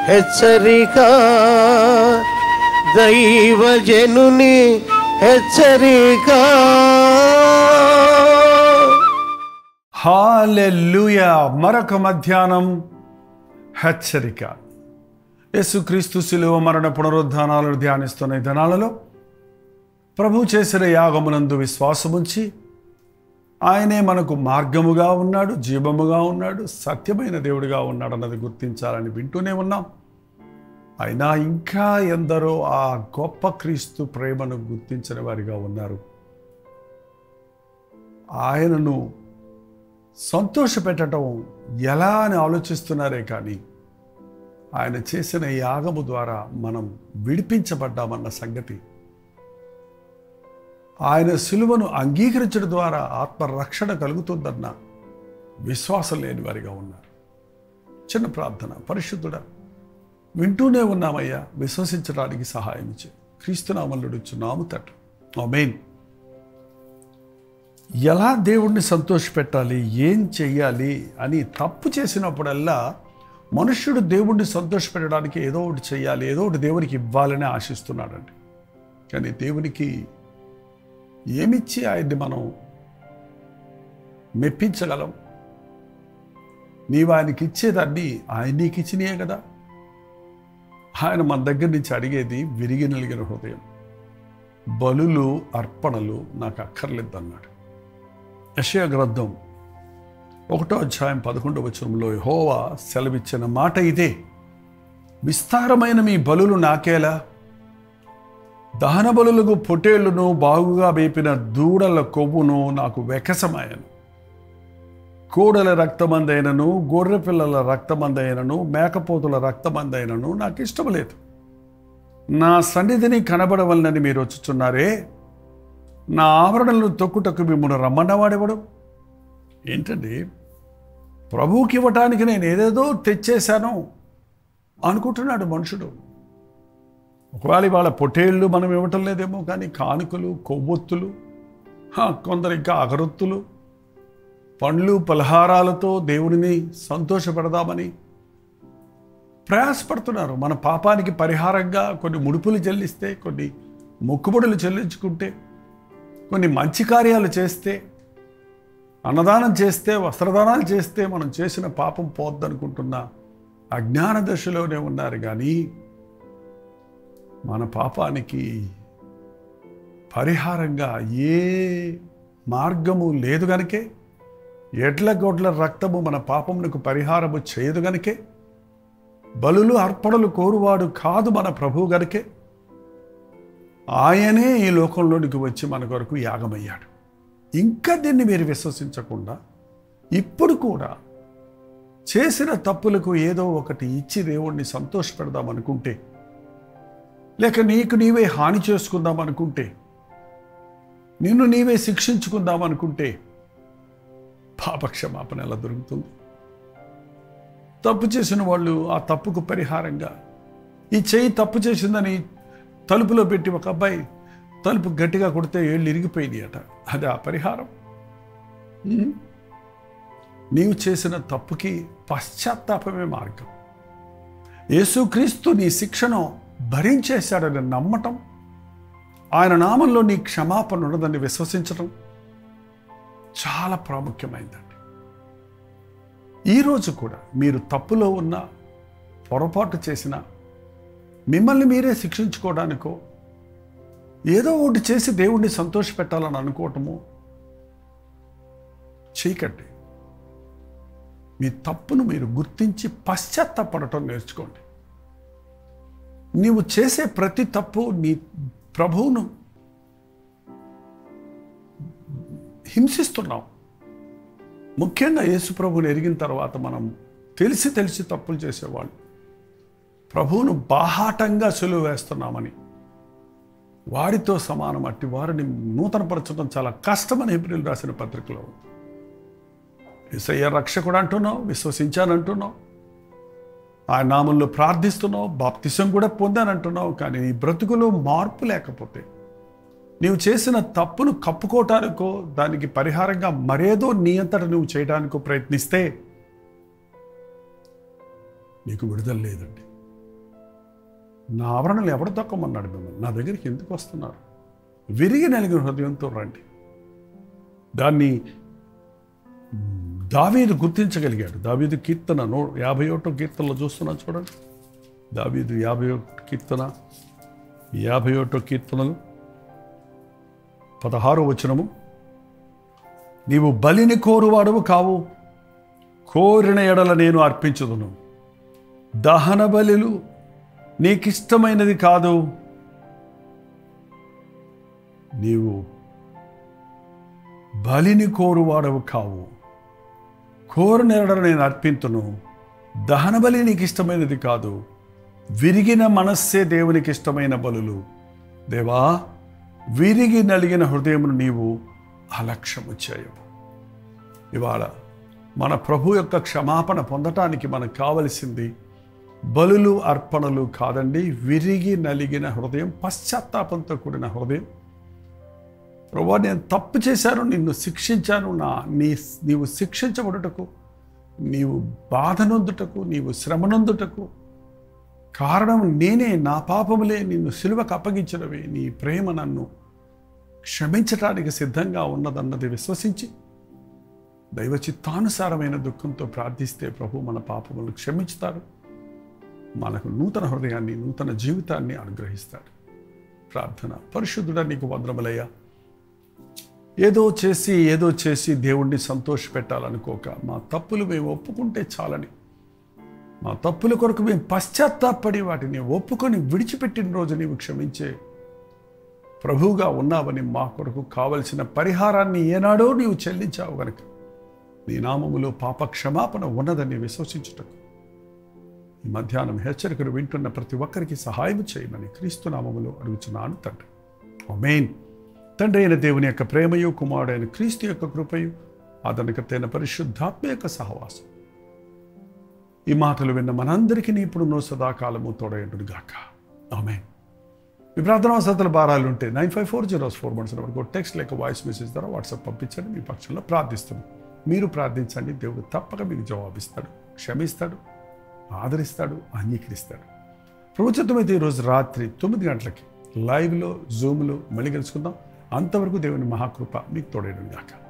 హెచ్చరిక దైవజనుని హెచ్చరిక హాలెల్లుయా మరొక మధ్యాహ్నం హెచ్చరిక యేసుక్రీస్తు శిలువ మరణ పునరుద్ధానాలను ధ్యానిస్తున్న ఈ దినాలలో ప్రభు చేసిన యాగమునందు విశ్వాసముంచి ఆయనే మనకు మార్గముగా ఉన్నాడు జీవముగా ఉన్నాడు సత్యమైన దేవుడిగా ఉన్నాడు అన్నది గుర్తించాలని వింటూనే ఉన్నాం అయినా ఇంకా ఎందరో ఆ గొప్ప క్రీస్తు ప్రేమను గుర్తించిన వారిగా ఉన్నారు ఆయనను సంతోషపెట్టడం ఎలా అని ఆలోచిస్తున్నారే కానీ ఆయన చేసిన యాగము ద్వారా మనం విడిపించబడ్డామన్న సంగతి ఆయన సిలువను అంగీకరించడం ద్వారా ఆత్మరక్షణ కలుగుతుందన్న విశ్వాసం లేని వారిగా ఉన్నారు చిన్న ప్రార్థన పరిశుద్ధుడా వింటూనే ఉన్నామయ్యా విశ్వసించడానికి సహాయం చే క్రీస్తునామల్లుడుచు నాము తట్టు ఆమేన్ ఎలా దేవుణ్ణి సంతోషపెట్టాలి ఏం చెయ్యాలి అని తప్పు చేసినప్పుడల్లా మనుష్యుడు దేవుణ్ణి సంతోషపెట్టడానికి ఏదో ఒకటి చెయ్యాలి ఏదో ఒకటి దేవునికి ఇవ్వాలని ఆశిస్తున్నాడండి కానీ దేవునికి ఏమిచ్చి ఆయన్ని మనం మెప్పించగలం నీవు ఆయనకి ఇచ్చేదాన్ని ఆయన నీకు ఇచ్చినాయే కదా ఆయన మన దగ్గర నుంచి అడిగేది విరిగి నలిగిన హృదయం బలులు అర్పణలు నాకు అక్కర్లేదు అన్నాడు యషయా గ్రంథం ఒకటో అధ్యాయం పదకొండవ వచనంలో హోవా సెలవిచ్చిన మాట ఇదే విస్తారమైన మీ బలులు నాకేలా దహన బలులకు పొటేళ్లను బాగుగా వేపిన దూడల కొవ్వును నాకు వెకసమాయను కోడల రక్తమందైనను గొర్రె పిల్లల రక్తమందైనను మేకపోతుల రక్తమందైనను నాకు ఇష్టం లేదు నా సన్నిధిని కనబడవలనని మీరు వచ్చుచున్నారే నా ఆవరణలను తొక్కుటకు మిమ్మల్ని రమ్మన్నవాడెవడు ఏంటండి ప్రభువుకి ఇవ్వటానికి నేను ఏదేదో తెచ్చేశాను అనుకుంటున్నాడు మనుషుడు ఒకవేళ ఇవాళ పొటేళ్ళు మనం ఇవ్వటం లేదేమో కానీ కానుకలు కొవ్వొత్తులు హా, కొందరు ఇంకా అగరొత్తులు పండ్లు పలహారాలతో దేవుడిని సంతోషపెడదామని ప్రయాసపడుతున్నారు మన పాపానికి పరిహారంగా కొన్ని ముడుపులు చెల్లిస్తే కొన్ని మొక్కుబడులు చెల్లించుకుంటే కొన్ని మంచి కార్యాలు చేస్తే అన్నదానం చేస్తే వస్త్రదానాలు చేస్తే మనం చేసిన పాపం పోద్దనుకుంటున్న అజ్ఞాన దశలోనే ఉన్నారు కానీ మన పాపానికి పరిహారంగా ఏ మార్గము లేదు గనుకే ఎడ్ల గొడ్ల రక్తము మన పాపమునకు పరిహారము చేయదు గనుకే బలులు అర్పణలు కోరువాడు కాదు మన ప్రభువు గనుకే ఆయనే ఈ లోకంలోనికి వచ్చి మన కొరకు యాగమయ్యాడు ఇంకా దీన్ని మీరు విశ్వసించకుండా ఇప్పుడు కూడా చేసిన తప్పులకు ఏదో ఒకటి ఇచ్చి దేవుణ్ణి సంతోషపెడదాం అనుకుంటే లేక నీకు నీవే హాని చేసుకుందాం అనుకుంటే నిన్ను నీవే శిక్షించుకుందాం అనుకుంటే పాపక్షమాపణ ఎలా దొరుకుతుంది తప్పు చేసిన వాళ్ళు ఆ తప్పుకు పరిహారంగా ఈ చెయ్యి తప్పు చేసిందని తలుపులో పెట్టి ఒక అబ్బాయి తలుపు గట్టిగా కొడితే ఏళ్ళు ఇరిగిపోయింది అట అది ఆ పరిహారం ఉమ్. నీవు చేసిన తప్పుకి పశ్చాత్తాపమే మార్గం యేసుక్రీస్తు నీ శిక్షను భరించేశాడని నమ్మటం ఆయన నామంలో నీ క్షమాపణ ఉన్నదని విశ్వసించటం చాలా ప్రాముఖ్యమైందండి ఈరోజు కూడా మీరు తప్పులో ఉన్న పొరపాటు చేసిన మిమ్మల్ని మీరే శిక్షించుకోవడానికో ఏదో ఒకటి చేసి దేవుణ్ణి సంతోషపెట్టాలని అనుకోవటము చేయకండి మీ తప్పును మీరు గుర్తించి పశ్చాత్తాపడటం నేర్చుకోండి నీవు చేసే ప్రతి తప్పు నీ ప్రభువును హింసిస్తున్నావు ముఖ్యంగా యేసు ప్రభువుని ఎరిగిన తర్వాత మనం తెలిసి తెలిసి తప్పులు చేసేవాళ్ళు ప్రభువును బాహాటంగా సులువు వేస్తున్నామని వాడితో సమానం అట్టి వారిని నూతనపరచడం చాలా కష్టమని ఏప్రిల్ రాసిన పత్రికలో ఉంది. యేసయ్య రక్షకుడు అంటున్నావు విశ్వసించానంటున్నావు ఆయన నామంలో ప్రార్థిస్తున్నావు బాప్తిసం కూడా పొందానంటున్నావు కానీ నీ బ్రతుకులో మార్పు లేకపోతే నీవు చేసిన తప్పును కప్పుకోవటానికో దానికి పరిహారంగా మరేదో నీ అంతట నువ్వు చేయడానికో ప్రయత్నిస్తే నీకు విడుదల లేదండి నా ఆవరణలు ఎవడు తొక్కమన్నాడు మిమ్మల్ని నా దగ్గరికి ఎందుకు వస్తున్నారు విరిగి నలిగిన హృదయంతో రండి దాన్ని దావీదు గుర్తించగలిగాడు దావీదు కీర్తన నో యాభై ఒకటో కీర్తనలో చూస్తున్నా చూడండి దావీదు యాభై ఒకటి కీర్తన యాభై ఒకటో కీర్తనలు పదహారో వచనము నీవు బలిని కోరువాడవు కావు కోరిన ఎడల నేను అర్పించుదును దహన బలులు నీకిష్టమైనది కాదు నీవు బలిని కోరువాడవు కావు కోరిన ఎడల నేను అర్పింతును దహన బలి నీకు ఇష్టమైనది కాదు విరిగిన మనస్సే దేవునికి ఇష్టమైన బలులు దేవా విరిగి నలిగిన హృదయమును నీవు అలక్ష్యము చేయవు ఇవాళ మన ప్రభు యొక్క క్షమాపణ పొందటానికి మనకు కావలసింది బలులు అర్పణలు కాదండి విరిగి నలిగిన హృదయం పశ్చాత్తాపంతో కూడిన హృదయం ప్రభా నేను తప్పు చేశాను నిన్ను శిక్షించాను నా నీ నీవు శిక్షించబడుటకు నీవు బాధనొందుటకు నీవు శ్రమనొందుటకు కారణం నేనే నా పాపములే నిన్ను సిలువకు అప్పగించినవి నీ ప్రేమ నన్ను క్షమించటానికి సిద్ధంగా ఉన్నదన్నది విశ్వసించి దైవ చిత్తానుసారమైన దుఃఖంతో ప్రార్థిస్తే ప్రభు మన పాపములు క్షమించుతాడు మనకు నూతన హృదయాన్ని నూతన జీవితాన్ని అనుగ్రహిస్తాడు ప్రార్థన పరిశుద్ధుడా నీకు వందరములయ్యా ఏదో చేసి ఏదో చేసి దేవుణ్ణి సంతోషపెట్టాలనుకోక మా తప్పులు మేము ఒప్పుకుంటే చాలని మా తప్పుల కొరకు మేము పశ్చాత్తాపడి వాటిని ఒప్పుకొని విడిచిపెట్టిన రోజు నీవు క్షమించే ప్రభువుగా ఉన్నావని మా కొరకు కావలసిన పరిహారాన్ని ఏనాడో నీవు చెల్లించావు గనుక నీ నామములో పాప క్షమాపణ ఉన్నదని విశ్వసించుటకు ఈ మధ్యాహ్నం హెచ్చరికలు వింటున్న ప్రతి ఒక్కరికి సహాయం చేయమని క్రీస్తు నామములో అడుగుచున్నాను తండ్రి మెయిన్ తండ్రి అయిన దేవుని యొక్క ప్రేమయు కుమారుడైన క్రీస్తు యొక్క కృపయు ఆదరణకర్తైన పరిశుద్ధాత్మ యొక్క సహవాసం ఈ మాటలు విన్న మనందరికీ ఇప్పుడు నో సదాకాలము తోడైండును గాక ఆమె మీ ప్రార్థన వసతుల భారాలు ఉంటే nine five four zeros four one seven వరకు టెక్స్ట్ లేక వాయిస్ మెసేజ్ ద్వారా వాట్సాప్ పంపించండి మీ పక్షంలో ప్రార్థిస్తాను మీరు ప్రార్థించండి దేవుడు తప్పక మీకు జవాబిస్తాడు క్షమిస్తాడు ఆదరిస్తాడు అంగీకరిస్తాడు ప్రభుత్వమైతే ఈరోజు రాత్రి తొమ్మిది గంటలకి లైవ్లో జూమ్లో మళ్ళీ కలుసుకుందాం అంతవరకు దేవుని మహాకృప మీకు తోడేయడం గాక